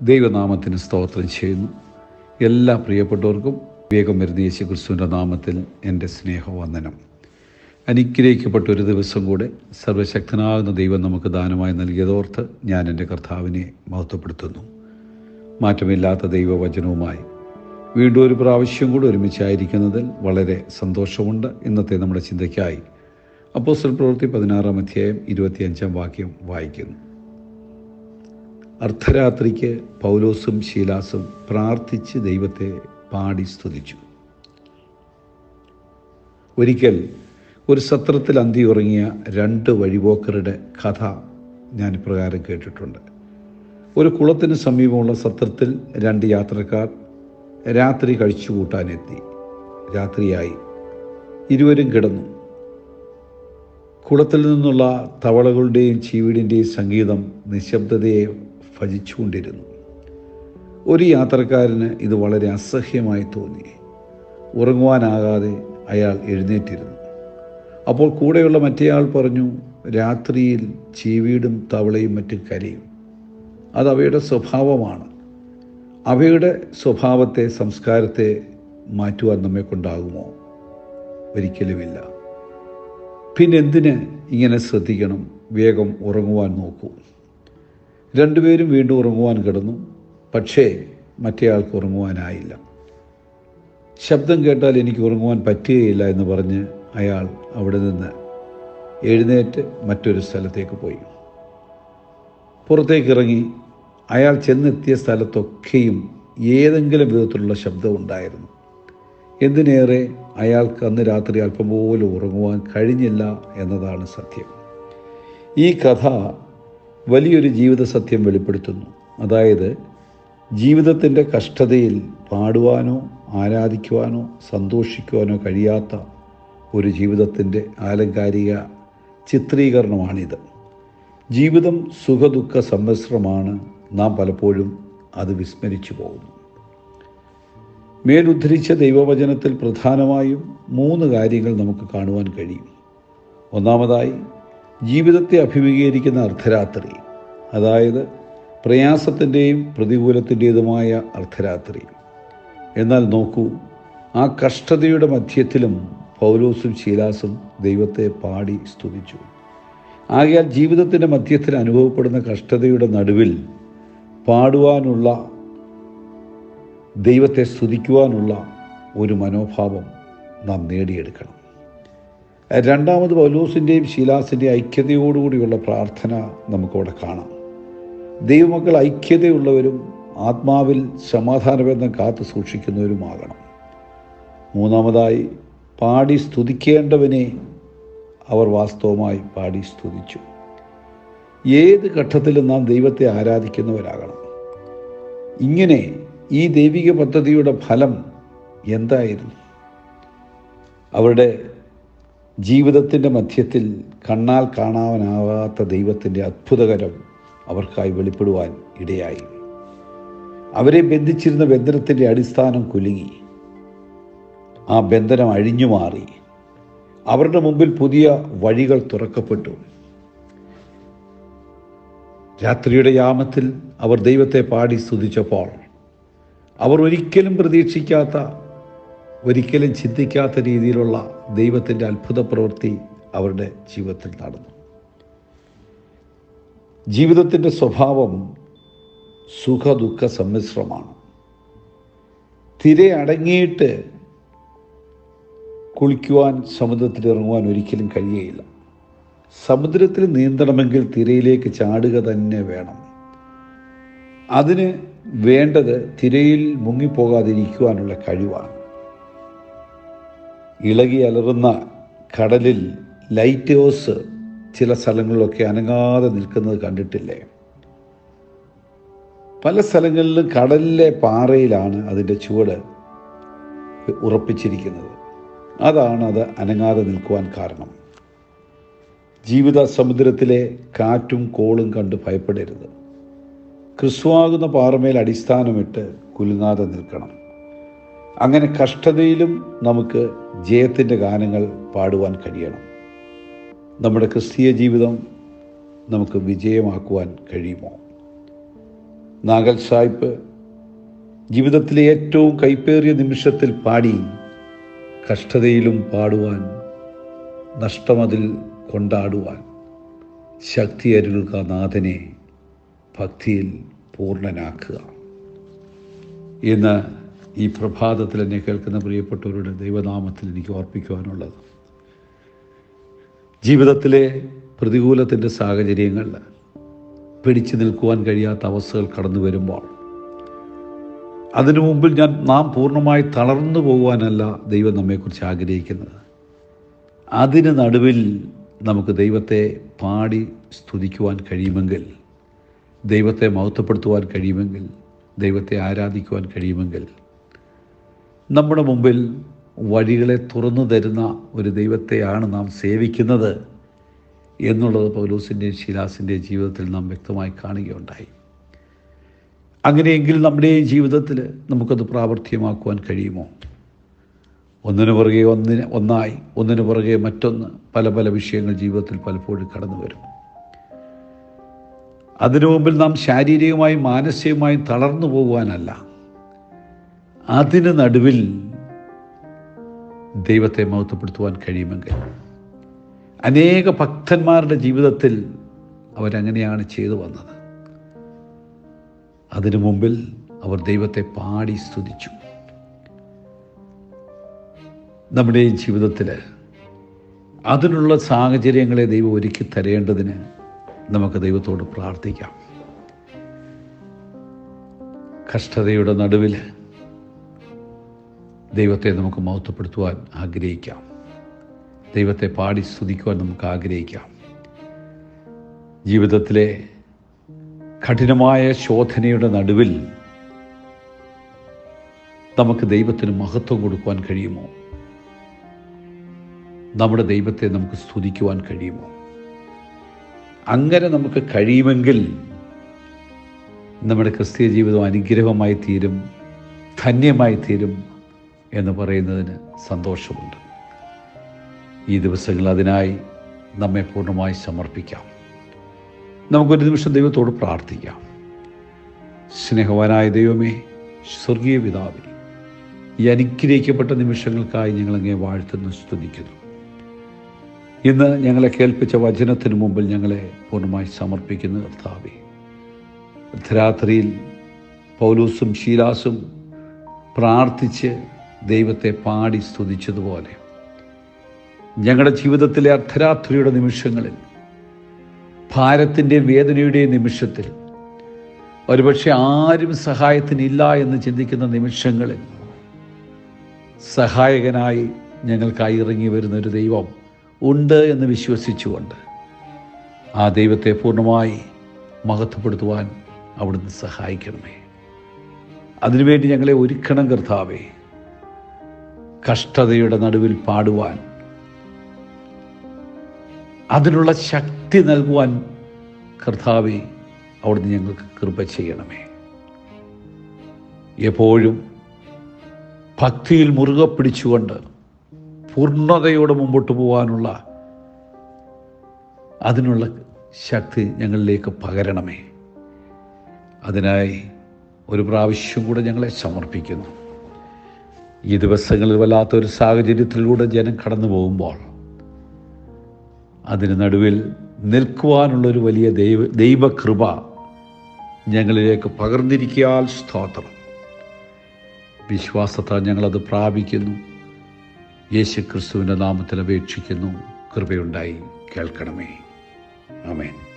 ദൈവനാമത്തിന് സ്തോത്രം ചെയ്യുന്നു എല്ലാ പ്രിയപ്പെട്ടവർക്കും വേഗം വരുന്ന യേശു ക്രിസ്തുവിൻ്റെ നാമത്തിൽ എൻ്റെ സ്നേഹവന്ദനം അനുഗ്രഹിക്കപ്പെട്ട ഒരു ദിവസം കൂടെ സർവശക്തനാകുന്ന ദൈവം നമുക്ക് ദാനമായി നൽകിയതോർത്ത് ഞാൻ എൻ്റെ കർത്താവിനെ മഹത്വപ്പെടുത്തുന്നു മാറ്റമില്ലാത്ത ദൈവവചനവുമായി വീണ്ടും ഒരു പ്രാവശ്യം കൂടെ ഒരുമിച്ചായിരിക്കുന്നതിൽ വളരെ സന്തോഷമുണ്ട് ഇന്നത്തെ നമ്മുടെ ചിന്തയ്ക്കായി അപ്പോസ്റ്റൽ പ്രവൃത്തി പതിനാറാം അധ്യായം ഇരുപത്തിയഞ്ചാം വാക്യം വായിക്കുന്നു അർദ്ധരാത്രിക്ക് പൗലോസും ശീലാസും പ്രാർത്ഥിച്ച് ദൈവത്തെ പാടി സ്തുതിച്ചു ഒരിക്കൽ ഒരു സത്രത്തിൽ അന്തി ഉറങ്ങിയ രണ്ട് വഴിപോക്കരുടെ കഥ ഞാൻ ഇപ്രകാരം കേട്ടിട്ടുണ്ട് ഒരു കുളത്തിന് സമീപമുള്ള സത്രത്തിൽ രണ്ട് യാത്രക്കാർ രാത്രി കഴിച്ചു കൂട്ടാനെത്തി രാത്രിയായി ഇരുവരും കിടന്നു കുളത്തിൽ നിന്നുള്ള തവളകളുടെയും ചീവീടിൻ്റെയും സംഗീതം നിശബ്ദതയെ ഭജിച്ചുകൊണ്ടിരുന്നു ഒരു യാത്രക്കാരന് ഇത് വളരെ അസഹ്യമായി തോന്നി ഉറങ്ങുവാനാകാതെ അയാൾ എഴുന്നേറ്റിരുന്നു അപ്പോൾ കൂടെയുള്ള മറ്റേയാൾ പറഞ്ഞു രാത്രിയിൽ ചീവീടും തവളയും മറ്റും കരയും അത് അവയുടെ സ്വഭാവമാണ് അവയുടെ സ്വഭാവത്തെ സംസ്കാരത്തെ മാറ്റുവാൻ നമ്മെ കൊണ്ടാകുമോ ഒരിക്കലുമില്ല പിന്നെ എന്തിന് ഇങ്ങനെ ശ്രദ്ധിക്കണം വേഗം ഉറങ്ങുവാൻ നോക്കൂ രണ്ടുപേരും വീണ്ടും ഉറങ്ങുവാൻ കിടന്നു പക്ഷേ മറ്റേയാൾക്ക് ഉറങ്ങുവാനായില്ല ശബ്ദം കേട്ടാൽ എനിക്ക് ഉറങ്ങുവാൻ പറ്റുകയില്ല എന്ന് പറഞ്ഞ് അയാൾ അവിടെ നിന്ന് എഴുന്നേറ്റ് മറ്റൊരു സ്ഥലത്തേക്ക് പോയി പുറത്തേക്ക് ഇറങ്ങി അയാൾ ചെന്നെത്തിയ സ്ഥലത്തൊക്കെയും ഏതെങ്കിലും വിധത്തിലുള്ള ശബ്ദം ഉണ്ടായിരുന്നു എന്തിനേറെ അയാൾക്ക് അന്ന് രാത്രി അല്പം പോലും ഉറങ്ങുവാൻ കഴിഞ്ഞില്ല എന്നതാണ് സത്യം ഈ കഥ വലിയൊരു ജീവിത സത്യം വെളിപ്പെടുത്തുന്നു അതായത് ജീവിതത്തിൻ്റെ കഷ്ടതയിൽ പാടുവാനോ ആരാധിക്കുവാനോ സന്തോഷിക്കുവാനോ കഴിയാത്ത ഒരു ജീവിതത്തിൻ്റെ ആലങ്കാരിക ചിത്രീകരണമാണിത് ജീവിതം സുഖദുഃഖ സമ്മിശ്രമാണ് നാം പലപ്പോഴും അത് വിസ്മരിച്ചു പോകുന്നു മേലുദ്ധരിച്ച ദൈവവചനത്തിൽ പ്രധാനമായും മൂന്ന് കാര്യങ്ങൾ നമുക്ക് കാണുവാൻ കഴിയും ഒന്നാമതായി ജീവിതത്തെ അഭിമുഖീകരിക്കുന്ന അർദ്ധരാത്രി അതായത് പ്രയാസത്തിൻ്റെയും പ്രതികൂലത്തിൻ്റേതുമായ അർദ്ധരാത്രി എന്നാൽ നോക്കൂ ആ കഷ്ടതയുടെ മധ്യത്തിലും പൗലോസും ശീലാസും ദൈവത്തെ പാടി സ്തുതിച്ചു ആകയാൽ ജീവിതത്തിൻ്റെ മധ്യത്തിൽ അനുഭവപ്പെടുന്ന കഷ്ടതയുടെ നടുവിൽ പാടുവാനുള്ള ദൈവത്തെ സ്തുതിക്കുവാനുള്ള ഒരു മനോഭാവം നാം നേടിയെടുക്കണം രണ്ടാമത് പൗലോസിൻ്റെയും ശീലാസിൻ്റെയും ഐക്യതയോടുകൂടിയുള്ള പ്രാർത്ഥന നമുക്കവിടെ കാണാം ദൈവമക്കൾ ഐക്യതയുള്ളവരും ആത്മാവിൽ സമാധാനബന്ധം കാത്തു സൂക്ഷിക്കുന്നവരുമാകണം മൂന്നാമതായി പാടി സ്തുതിക്കേണ്ടവനെ അവർ വാസ്തവമായി പാടി സ്തുതിച്ചു ഏത് ഘട്ടത്തിലും നാം ദൈവത്തെ ആരാധിക്കുന്നവരാകണം ഇങ്ങനെ ഈ ദൈവിക പദ്ധതിയുടെ ഫലം എന്തായിരുന്നു അവരുടെ ജീവിതത്തിൻ്റെ മധ്യത്തിൽ കണ്ണാൽ കാണാനാവാത്ത ദൈവത്തിൻ്റെ അത്ഭുതകരം അവർക്കായി വെളിപ്പെടുവാൻ ഇടയായി അവരെ ബന്ധിച്ചിരുന്ന ബന്ധനത്തിൻ്റെ അടിസ്ഥാനം കുലുങ്ങി ആ ബന്ധനം അഴിഞ്ഞു മാറി അവരുടെ മുമ്പിൽ പുതിയ വഴികൾ തുറക്കപ്പെട്ടു രാത്രിയുടെ യാമത്തിൽ അവർ ദൈവത്തെ പാടി സ്തുതിച്ചപ്പോൾ അവർ ഒരിക്കലും പ്രതീക്ഷിക്കാത്ത ഒരിക്കലും ചിന്തിക്കാത്ത രീതിയിലുള്ള ദൈവത്തിൻ്റെ അത്ഭുത പ്രവൃത്തി അവരുടെ ജീവിതത്തിൽ നടന്നു ജീവിതത്തിൻ്റെ സ്വഭാവം സുഖദുഃഖ സമ്മിശ്രമാണ് തിര അടങ്ങിയിട്ട് കുളിക്കുവാൻ സമുദ്രത്തിൽ ഇറങ്ങുവാൻ ഒരിക്കലും കഴിയുകയില്ല സമുദ്രത്തിൽ നീന്തണമെങ്കിൽ തിരയിലേക്ക് ചാടുക തന്നെ വേണം അതിന് വേണ്ടത് തിരയിൽ മുങ്ങിപ്പോകാതിരിക്കുവാനുള്ള കഴിവാണ് ഇളകി അലറുന്ന കടലിൽ ലൈറ്റ് ഹൗസ് ചില സ്ഥലങ്ങളിലൊക്കെ അനങ്ങാതെ നിൽക്കുന്നത് കണ്ടിട്ടില്ലേ പല സ്ഥലങ്ങളിലും കടലിലെ പാറയിലാണ് അതിൻ്റെ ചുവട് ഉറപ്പിച്ചിരിക്കുന്നത് അതാണ് അത് അനങ്ങാതെ നിൽക്കുവാൻ കാരണം ജീവിത സമുദ്രത്തിലെ കാറ്റും കോളും കണ്ട് ഭയപ്പെടരുത് ക്രിസ്തുവാകുന്ന പാറമേൽ അടിസ്ഥാനമിട്ട് കുലുങ്ങാതെ നിൽക്കണം അങ്ങനെ കഷ്ടതയിലും നമുക്ക് ജയത്തിൻ്റെ ഗാനങ്ങൾ പാടുവാൻ കഴിയണം നമ്മുടെ ക്രിസ്തീയ ജീവിതം നമുക്ക് വിജയമാക്കുവാൻ കഴിയുമോ നാഗൽ സായിപ്പ് ജീവിതത്തിലെ ഏറ്റവും കൈപ്പേറിയ നിമിഷത്തിൽ പാടി കഷ്ടതയിലും പാടുവാൻ നഷ്ടമതിൽ കൊണ്ടാടുവാൻ ശക്തി അരുളുക നാഥനെ ഭക്തിയിൽ പൂർണ്ണനാക്കുക എന്ന് ഈ പ്രഭാതത്തിൽ എന്നെ കേൾക്കുന്ന പ്രിയപ്പെട്ടവരുടെ ദൈവനാമത്തിൽ എനിക്ക് ഓർപ്പിക്കുവാനുള്ളത് ജീവിതത്തിലെ പ്രതികൂലത്തിൻ്റെ സാഹചര്യങ്ങളിൽ പിടിച്ചു നിൽക്കുവാൻ കഴിയാത്ത അവസ്ഥകൾ കടന്നു വരുമ്പോൾ അതിനു മുമ്പിൽ ഞാൻ നാം പൂർണ്ണമായി തളർന്നു പോകുവാനല്ല ദൈവം നമ്മെക്കുറിച്ച് ആഗ്രഹിക്കുന്നത് അതിന് നടുവിൽ നമുക്ക് ദൈവത്തെ പാടി സ്തുതിക്കുവാൻ കഴിയുമെങ്കിൽ ദൈവത്തെ മഹത്വപ്പെടുത്തുവാൻ കഴിയുമെങ്കിൽ ദൈവത്തെ ആരാധിക്കുവാൻ കഴിയുമെങ്കിൽ നമ്മുടെ മുമ്പിൽ വഴികളെ തുറന്നു തരുന്ന ഒരു ദൈവത്തെയാണ് നാം സേവിക്കുന്നത് എന്നുള്ളത് പൗലോസിൻ്റെയും ശിലാസിൻ്റെയും ജീവിതത്തിൽ നാം വ്യക്തമായി കാണുകയുണ്ടായി അങ്ങനെയെങ്കിൽ നമ്മുടെ ജീവിതത്തിൽ നമുക്കത് പ്രാവർത്തികമാക്കുവാൻ കഴിയുമോ ഒന്നിനു പുറകെ ഒന്നിന് ഒന്നായി ഒന്നിനു പുറകെ മറ്റൊന്ന് പല പല വിഷയങ്ങൾ ജീവിതത്തിൽ പലപ്പോഴും കടന്നു വരും അതിനു മുമ്പിൽ നാം ശാരീരികമായും മാനസികമായും തളർന്നു പോകുവാനല്ല അതിന് നടുവിൽ ദൈവത്തെ മഹത്വപ്പെടുത്തുവാൻ കഴിയുമെങ്കിൽ അനേക ഭക്തന്മാരുടെ ജീവിതത്തിൽ അവരങ്ങനെയാണ് ചെയ്തു വന്നത് അതിനു മുമ്പിൽ അവർ ദൈവത്തെ പാടി സ്തുതിച്ചു നമ്മുടെ ജീവിതത്തിൽ അതിനുള്ള സാഹചര്യങ്ങളെ ദൈവം ഒരുക്കി തരേണ്ടതിന് നമുക്ക് ദൈവത്തോട് പ്രാർത്ഥിക്കാം കഷ്ടതയുടെ നടുവിൽ ദൈവത്തെ നമുക്ക് മഹത്വപ്പെടുത്തുവാൻ ആഗ്രഹിക്കാം ദൈവത്തെ പാടി സ്തുതിക്കുവാൻ നമുക്ക് ആഗ്രഹിക്കാം ജീവിതത്തിലെ കഠിനമായ ശോധനയുടെ നടുവിൽ നമുക്ക് ദൈവത്തിന് മഹത്വം കൊടുക്കുവാൻ കഴിയുമോ നമ്മുടെ ദൈവത്തെ നമുക്ക് സ്തുതിക്കുവാൻ കഴിയുമോ അങ്ങനെ നമുക്ക് കഴിയുമെങ്കിൽ നമ്മുടെ ക്രിസ്തീയ ജീവിതം അനുഗ്രഹമായി തീരും ധന്യമായി തീരും എന്ന് പറയുന്നതിന് സന്തോഷമുണ്ട് ഈ ദിവസങ്ങൾ അതിനായി നമ്മെ പൂർണ്ണമായി സമർപ്പിക്കാം നമുക്കൊരു നിമിഷം ദൈവത്തോട് പ്രാർത്ഥിക്കാം സ്നേഹവാനായ ദൈവമേ സ്വർഗീയ പിതാവേ ഈ അനുഗ്രഹിക്കപ്പെട്ട നിമിഷങ്ങൾക്കായി ഞങ്ങളങ്ങേ വാഴ്ത്തുന്നു സ്തുതിക്കുന്നു ഇന്ന് ഞങ്ങളെ കേൾപ്പിച്ച വചനത്തിന് മുമ്പിൽ ഞങ്ങളെ പൂർണ്ണമായി സമർപ്പിക്കുന്ന കർത്താവേ അർദ്ധരാത്രിയിൽ പൗലൂസും ശീലാസും പ്രാർത്ഥിച്ച് ദൈവത്തെ പാടി സ്തുതിച്ചതുപോലെ ഞങ്ങളുടെ ജീവിതത്തിലെ അർദ്ധരാത്രിയുടെ നിമിഷങ്ങളിൽ ഭാരത്തിൻ്റെയും വേദനയുടെയും നിമിഷത്തിൽ ഒരുപക്ഷെ ആരും സഹായത്തിനില്ല എന്ന് ചിന്തിക്കുന്ന നിമിഷങ്ങളിൽ സഹായകനായി ഞങ്ങൾക്കായി ഇറങ്ങി വരുന്ന ഒരു ദൈവം ഉണ്ട് എന്ന് വിശ്വസിച്ചുകൊണ്ട് ആ ദൈവത്തെ പൂർണ്ണമായി മഹത്വപ്പെടുത്തുവാൻ അവിടുന്ന് സഹായിക്കണമേ അതിനുവേണ്ടി ഞങ്ങളെ ഒരുക്കണം കർത്താവേ കഷ്ടതയുടെ നടുവിൽ പാടുവാൻ അതിനുള്ള ശക്തി നൽകുവാൻ കർത്താവെ അവിടുന്ന് ഞങ്ങൾക്ക് കൃപ ചെയ്യണമേ എപ്പോഴും ഭക്തിയിൽ മുറുകെ പിടിച്ചുകൊണ്ട് പൂർണ്ണതയോടെ മുമ്പോട്ട് പോകാനുള്ള അതിനുള്ള ശക്തി ഞങ്ങളിലേക്ക് പകരണമേ അതിനായി ഒരു പ്രാവശ്യം കൂടെ ഞങ്ങളെ സമർപ്പിക്കുന്നു ഈ ദിവസങ്ങളിൽ വല്ലാത്തൊരു സാഹചര്യത്തിലൂടെ ജനം കടന്നു പോകുമ്പോൾ അതിന് നടുവിൽ നിൽക്കുവാനുള്ളൊരു വലിയ ദൈവ ദൈവകൃപ ഞങ്ങളിലേക്ക് പകർന്നിരിക്കാൽ സ്തോത്രം വിശ്വാസത്താൽ ഞങ്ങളത് പ്രാപിക്കുന്നു യേശു ക്രിസ്തുവിൻ്റെ നാമത്തിൽ അപേക്ഷിക്കുന്നു കൃപയുണ്ടായി കേൾക്കണമേ ആമേൻ